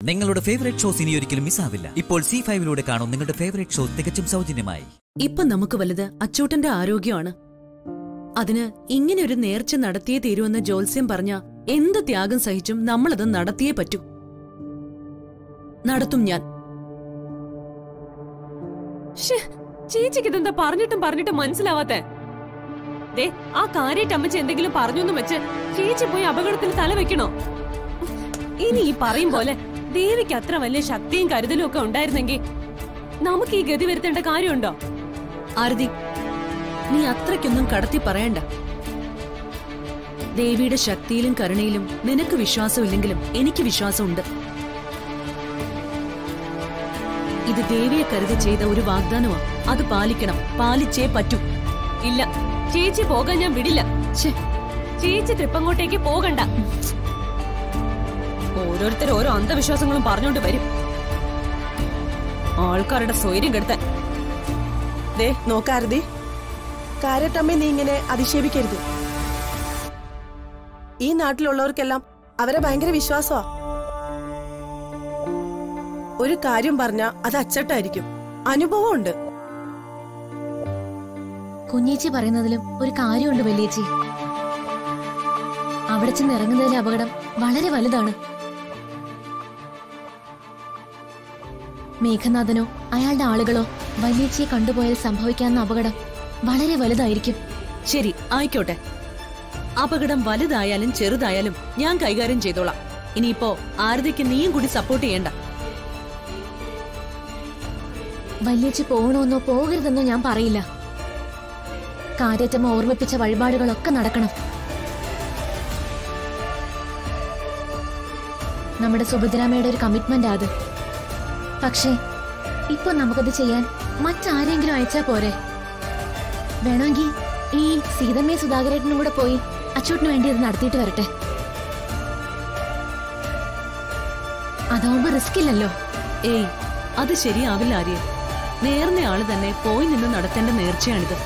നിങ്ങളുടെ favourite shows ഇനി ഒരിക്കലും മിസ്സാവില്ല ഇപ്പോൾ സി ഫൈവിലൂടെ കാണും നിങ്ങളുടെ ഫേവറേറ്റ് ഷോ തികച്ചും സൗജന്യമായി ഇപ്പൊ നമുക്ക് വലുത് അച്ചൂട്ടന്റെ ആരോഗ്യമാണ് അതിന് ഇങ്ങനെ ഒരു നേർച്ച നടത്തിയേ തീരുമെന്ന് ജോത്സ്യം പറഞ്ഞ എന്ത് ത്യാഗം സഹിച്ചും നമ്മളത് നടത്തിയേ പറ്റൂ നടത്തും ഞാൻ ശ്ശേ, ചേച്ചിക്ക് ഇതെന്താ പറഞ്ഞിട്ടും പറഞ്ഞിട്ടും മനസ്സിലാവാത്തെ ദേ ആ കാര്യമായിട്ട് അമ്മച്ചി എന്തെങ്കിലും പറഞ്ഞൊന്നും വെച്ച് ചേച്ചി പോയി അപകടത്തിൽ തല വെക്കണോ ഇനി ഈ പറയും പോലെ ദേവിക്ക് അത്ര വലിയ ശക്തിയും കരുതലും ഒക്കെ ഉണ്ടായിരുന്നെങ്കിൽ നമുക്ക് ഈ ഗതി വരുത്തേണ്ട കാര്യമുണ്ടോ ആരതി നീ അത്രയ്ക്കൊന്നും കടത്തി പറയണ്ട ദേവിയുടെ ശക്തിയിലും കരുണയിലും നിനക്ക് വിശ്വാസമില്ലെങ്കിലും എനിക്ക് വിശ്വാസമുണ്ട് ഇത് ദേവിയെ കരുതി ചെയ്ത ഒരു വാഗ്ദാനമാ അത് പാലിക്കണം പാലിച്ചേ പറ്റൂ ഇല്ല ചേച്ചി പോകാൻ ഞാൻ വിടില്ല ഛെ, ചേച്ചി ട്രിപ്പങ്ങോട്ടേക്ക് പോകണ്ട ഓരോരുത്തർ ഓരോ അന്ധവിശ്വാസങ്ങളും പറഞ്ഞോണ്ട് വരും ആൾക്കാരുടെ സ്വൈര്യം കെടുത്താൻ ദേ നോക്കാരുതി കാര്യട്ടമ്മേ നീ ഇങ്ങനെ അധിക്ഷേപിക്കരുത് ഈ നാട്ടിലുള്ളവർക്കെല്ലാം അവരെ ഭയങ്കര വിശ്വാസമാ ഒരു കാര്യം പറഞ്ഞ അത് അച്ചട്ടായിരിക്കും അനുഭവമുണ്ട് കുഞ്ഞേച്ചി പറയുന്നതിലും ഒരു കാര്യമുണ്ട് വലിയേച്ചി അവിടെ ചെന്ന് ഇറങ്ങുന്നതിലെ അപകടം വളരെ വലുതാണ് മേഘനാഥനോ അയാളുടെ ആളുകളോ വലിയേച്ചിയെ കണ്ടുപോയാൽ സംഭവിക്കാവുന്ന അപകടം വളരെ വലുതായിരിക്കും ശരി ആയിക്കോട്ടെ അപകടം വലുതായാലും ചെറുതായാലും ഞാൻ കൈകാര്യം ചെയ്തോളാം ഇനിയിപ്പോ ആരതിക്ക് നീയും കൂടി സപ്പോർട്ട് ചെയ്യണ്ട വലിയേച്ചി പോകണമെന്നോ പോകരുതെന്നോ ഞാൻ പറയില്ല കാര്യറ്റമ്മ ഓർമ്മിപ്പിച്ച വഴിപാടുകളൊക്കെ നടക്കണം നമ്മുടെ സുഭദ്രാമയുടെ ഒരു കമ്മിറ്റ്മെന്റ് അത് പക്ഷേ ഇപ്പൊ നമുക്കത് ചെയ്യാൻ മറ്റാരെങ്കിലും അയച്ചാ പോരെ വേണമെങ്കിൽ ഈ സീതമ്മയും സുധാകരേട്ടനും കൂടെ പോയി അച്ചൂട്ടിന് വേണ്ടി അത് നടത്തിയിട്ട് വരട്ടെ അതാവുമ്പോ റിസ്ക് ഇല്ലല്ലോ ഏയ് അത് ശരിയാവില്ല ആര്യ നേർന്ന ആള് തന്നെ പോയി നിന്ന് നടത്തേണ്ട നേർച്ചയാണിത്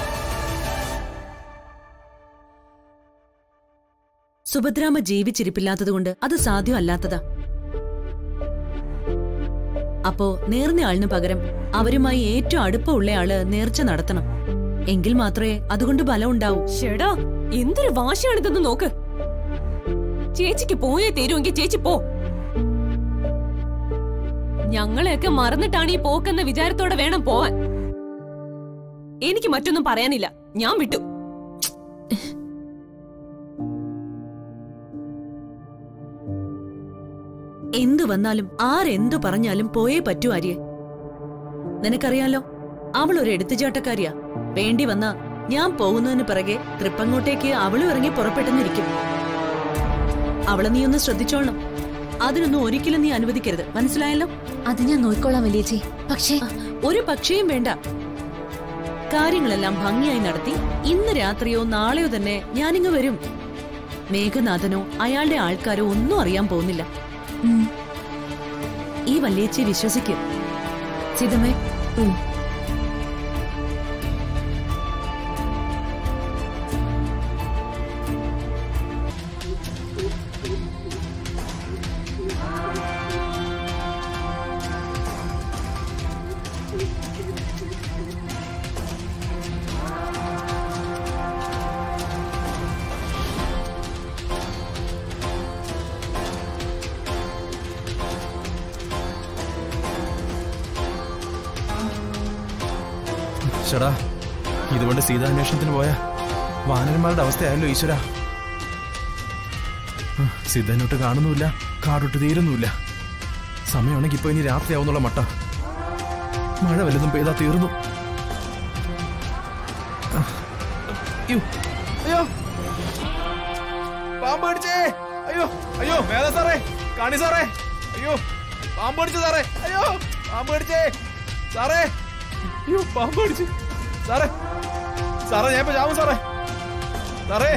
സുഭദ്രാമ ജീവിച്ചിരിപ്പില്ലാത്തതുകൊണ്ട് അത് സാധ്യമല്ലാത്തതാ അപ്പോ നേർന്ന ആളിന് പകരം അവരുമായി ഏറ്റവും അടുപ്പമുള്ള ആള് നേർച്ച നടത്തണം എങ്കിൽ മാത്രമേ അതുകൊണ്ട് ബലം ഉണ്ടാവൂ ഷെടാ എന്തൊരു വാശിയാണിതെന്ന് നോക്ക് ചേച്ചിക്ക് പോയേ തീരുമെങ്കിൽ ചേച്ചി പോ ഞങ്ങളെയൊക്കെ മറന്നിട്ടാണ് ഈ പോക്കെന്ന വിചാരത്തോടെ വേണം പോവാൻ എനിക്ക് മറ്റൊന്നും പറയാനില്ല ഞാൻ വിട്ടു എന്തു വന്നാലും ആരെന്തു പറഞ്ഞാലും പോയേ പറ്റൂ ആര്യ നിനക്കറിയാലോ അവൾ ഒരു എടുത്തുചാട്ടക്കാരിയാ വേണ്ടി വന്ന ഞാൻ പോകുന്നതിന് പിറകെ തൃപ്പങ്ങോട്ടേക്ക് അവളും ഇറങ്ങി പുറപ്പെട്ടെന്നിരിക്കും അവളെ നീ ഒന്ന് ശ്രദ്ധിച്ചോളണം അതിനൊന്നും ഒരിക്കലും നീ അനുവദിക്കരുത് മനസ്സിലായല്ലോ അത് ഞാൻ നോക്കിക്കോളാം വലിയേച്ചി പക്ഷേ ഒരു പക്ഷേയും വേണ്ട കാര്യങ്ങളെല്ലാം ഭംഗിയായി നടത്തി ഇന്ന് രാത്രിയോ നാളെയോ തന്നെ ഞാനിങ്ങ് വരും മേഘനാഥനോ അയാളുടെ ആൾക്കാരോ ഒന്നും അറിയാൻ പോകുന്നില്ല ഉം, ഈ വല്യേച്ചിയെ വിശ്വസിക്കും ചിതമേ ചേടാ ഇതുകൊണ്ട് സീതാന്വേഷണത്തിന് പോയ വാനരന്മാരുടെ അവസ്ഥയായല്ലോ ഈശ്വര സിദ്ധനൊട്ട് കാണുന്നുമില്ല കാടൊട്ട് തീരുന്നുമില്ല സമയമാണെങ്കിൽ ഇപ്പൊ ഇനി രാത്രിയാവുന്നുള്ള മട്ട മഴ വല്ലതും പെയ്താ തീർന്നു അയ്യോ അയ്യോ പാമ്പ് കടിച്ചേ അയ്യോ അയ്യോ വേദ സാറേ കാണി സാറേ അയ്യോ പാമ്പ് കടിച്ചു സാറേ അയ്യോ പാമ്പ് കടിച്ചേ സാറേ അയ്യോ പാമ്പ് കടിച്ചു സാറേ സാറേ ഞാൻ ഇപ്പൊ ചാവും സാറേ സാറേ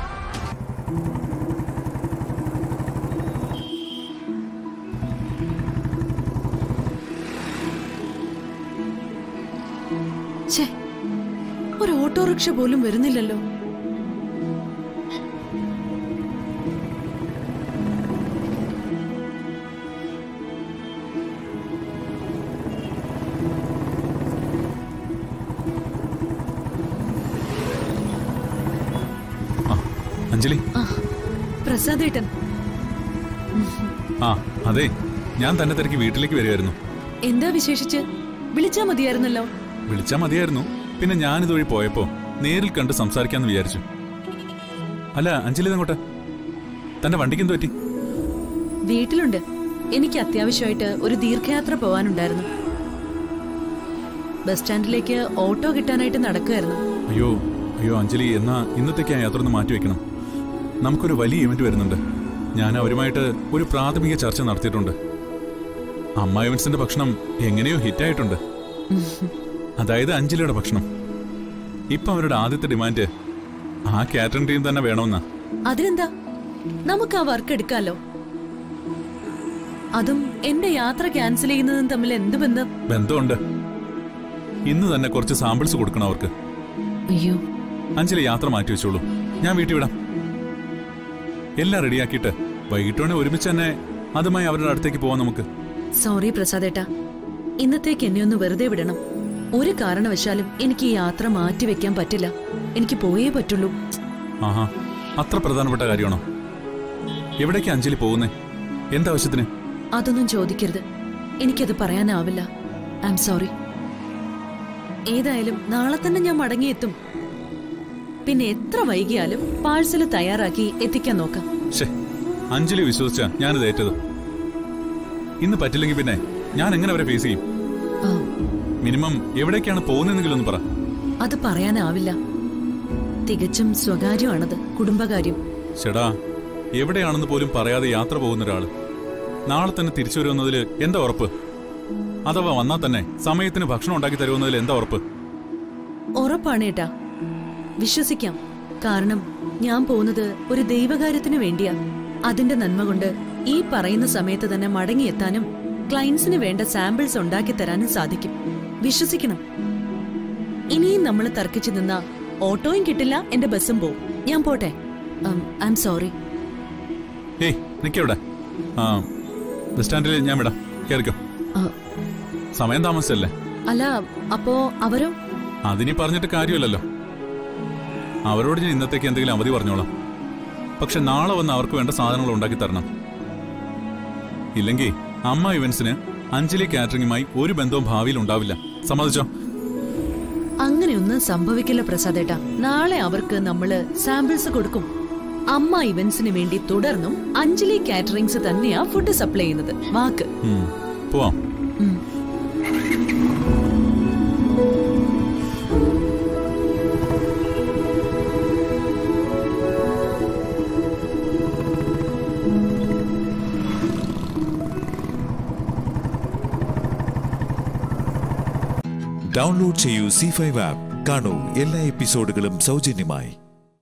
ഛേ ഒരു ഓട്ടോറിക്ഷ പോലും വരുന്നില്ലല്ലോ അഞ്ജലി ആ പ്രസാദേട്ടൻ ആ അതെ ഞാൻ തന്നെ തിരക്കി വീട്ടിലേക്ക് വരികയായിരുന്നു എന്താ വിശേഷിച്ച് വിളിച്ചാ മതിയായിരുന്നല്ലോ വിളിച്ചാ മതിയായിരുന്നു പിന്നെ ഞാനിതുവഴി പോയപ്പോ നേരിൽ കണ്ട് സംസാരിക്കാന്ന് വിചാരിച്ചു അല്ല അഞ്ജലി ഇതങ്ങോട്ട് തന്റെ വണ്ടിക്ക് എന്ത് പറ്റി വീട്ടിലുണ്ട് എനിക്ക് അത്യാവശ്യമായിട്ട് ഒരു ദീർഘയാത്ര പോവാനുണ്ടായിരുന്നു ബസ് സ്റ്റാൻഡിലേക്ക് ഓട്ടോ കിട്ടാനായിട്ട് നടക്കുമായിരുന്നു അയ്യോ അയ്യോ അഞ്ജലി എന്നാ ഇന്നത്തേക്ക് ആ യാത്ര ഒന്ന് മാറ്റി വെക്കണം നമുക്കൊരു വലിയ ഇവന്റ് വരുന്നുണ്ട് ഞാൻ അവരുമായിട്ട് ഒരു പ്രാഥമിക ചർച്ച നടത്തിയിട്ടുണ്ട് അമ്മ ഇവന്റ്സിന്റെ ഭക്ഷണം എങ്ങനെയോ ഹിറ്റായിട്ടുണ്ട് അതായത് അഞ്ജലിയുടെ ഭക്ഷണം ഇപ്പൊ അവരുടെ ആദ്യത്തെ ഡിമാൻഡ് ആ കാറ്ററിംഗ് ടീം തന്നെ വേണമെന്നാ അതിനെന്താ നമുക്ക് ആ വർക്ക് എടുക്കാലോ അതും എന്റെ യാത്ര ക്യാൻസൽ ചെയ്യുന്നതും തമ്മിൽ എന്ത് ബന്ധം ബന്ധമുണ്ട് ഇന്ന് തന്നെ കുറച്ച് സാമ്പിൾസ് കൊടുക്കണം അവർക്ക് അയ്യോ അഞ്ജലി യാത്ര മാറ്റി വെച്ചോളൂ ഞാൻ വീട്ടിൽ വിടാം എല്ലാം റെഡിയാക്കിയിട്ട് വൈകിട്ടോടെ ഒരുമിച്ച് തന്നെ അതുമായി അവരുടെ അടുത്തേക്ക് പോവാം നമുക്ക് സോറി പ്രസാദേട്ടാ ഇന്നത്തേക്ക് എന്നെ ഒന്ന് വെറുതെ വിടണം ഒരു കാരണവശാലും എനിക്ക് ഈ യാത്ര മാറ്റിവെക്കാൻ പറ്റില്ല എനിക്ക് പോയേ പറ്റുള്ളൂ ആഹാ അത്ര പ്രധാനപ്പെട്ട കാര്യമാണോ എവിടേക്ക് അഞ്ജലി പോകുന്നേ എന്താവശ്യത്തിന് അതൊന്നും ചോദിക്കരുത് എനിക്കത് പറയാനാവില്ല ഐ എം സോറി ഏതായാലും നാളെ തന്നെ ഞാൻ മടങ്ങിയെത്തും പിന്നെ എത്ര വൈകിയാലും പാഴ്സല് തയ്യാറാക്കി എത്തിക്കാൻ നോക്കാം ഷേ അഞ്ജലി വിശ്വസിച്ച ഞാനിത് ഏറ്റത് ഇന്ന് പറ്റില്ലെങ്കിൽ പിന്നെ ഞാൻ എങ്ങനെ അവരെ ഫേസ് ചെയ്യും ആ, മിനിമം എവിടേക്കാണ് പോകുന്നതെങ്കിലും ഒന്ന് പറ അത് പറയാനാവില്ല തികച്ചും സ്വകാര്യമാണത് കുടുംബകാര്യം ചേടാ എവിടെയാണെന്ന് പോലും പറയാതെ യാത്ര പോകുന്ന ഒരാള് നാളെ തന്നെ തിരിച്ചു വരുമെന്നതിൽ എന്താ ഉറപ്പ് അഥവാ വന്നാൽ തന്നെ സമയത്തിന് ഭക്ഷണം ഉണ്ടാക്കി തരുമെന്നതിൽ എന്താ ഉറപ്പ് ഉറപ്പാണ് ഏട്ടാ വിശ്വസിക്കാം കാരണം ഞാൻ പോകുന്നത് ഒരു ദൈവകാര്യത്തിന് വേണ്ടിയാ അതിന്റെ നന്മ കൊണ്ട് ഈ പറയുന്ന സമയത്ത് തന്നെ മടങ്ങിയെത്താനും ക്ലയൻസിന് വേണ്ട സാമ്പിൾസ് ഉണ്ടാക്കി തരാനും സാധിക്കും വിശ്വസിക്കണം ഇനിയും നമ്മൾ തർക്കിച്ചു നിന്ന ഓട്ടോയും കിട്ടില്ല എന്റെ ബസ്സും പോവും ഞാൻ പോട്ടെ ഐ എം സോറി ഏയ് നിക്കവിടെ ആ ബസ് സ്റ്റാൻഡിൽ ഞാൻ വിടാം കേറിക്കോ സമയം താമസിച്ചല്ലേ അല്ല അപ്പോ അവരോ അതിനി പറഞ്ഞിട്ട് കാര്യമില്ലല്ലോ അവരോട് ഞാൻ ഇന്നത്തേക്ക് എന്തെങ്കിലും അവധി പറഞ്ഞോളാം പക്ഷെ നാളെ വന്ന് അവർക്ക് വേണ്ട സാധനങ്ങൾ ഉണ്ടാക്കി തരണം ഇല്ലെങ്കിൽ അമ്മ ഇവന്റ്സിന് അഞ്ജലി കാറ്ററിംഗുമായി ഒരു ബന്ധവും ഭാവിയിൽ ഉണ്ടാവില്ല സമ്മതിച്ചോ അങ്ങനെയൊന്നും സംഭവിക്കില്ല പ്രസാദേട്ടാ നാളെ അവർക്ക് നമ്മള് സാമ്പിൾസ് കൊടുക്കും അമ്മ ഇവന്റ്സിന് വേണ്ടി തുടർന്നും അഞ്ജലി കാറ്ററിംഗ്സ് തന്നെയാ ഫുഡ് സപ്ലൈ ചെയ്യുന്നത് വാക്ക് ഉം, പോവാം ഉം. ഡൗൺലോഡ് ചെയ്യൂ സി ഫൈവ് ആപ്പ് കാണൂ എല്ലാ എപ്പിസോഡുകളും സൗജന്യമായി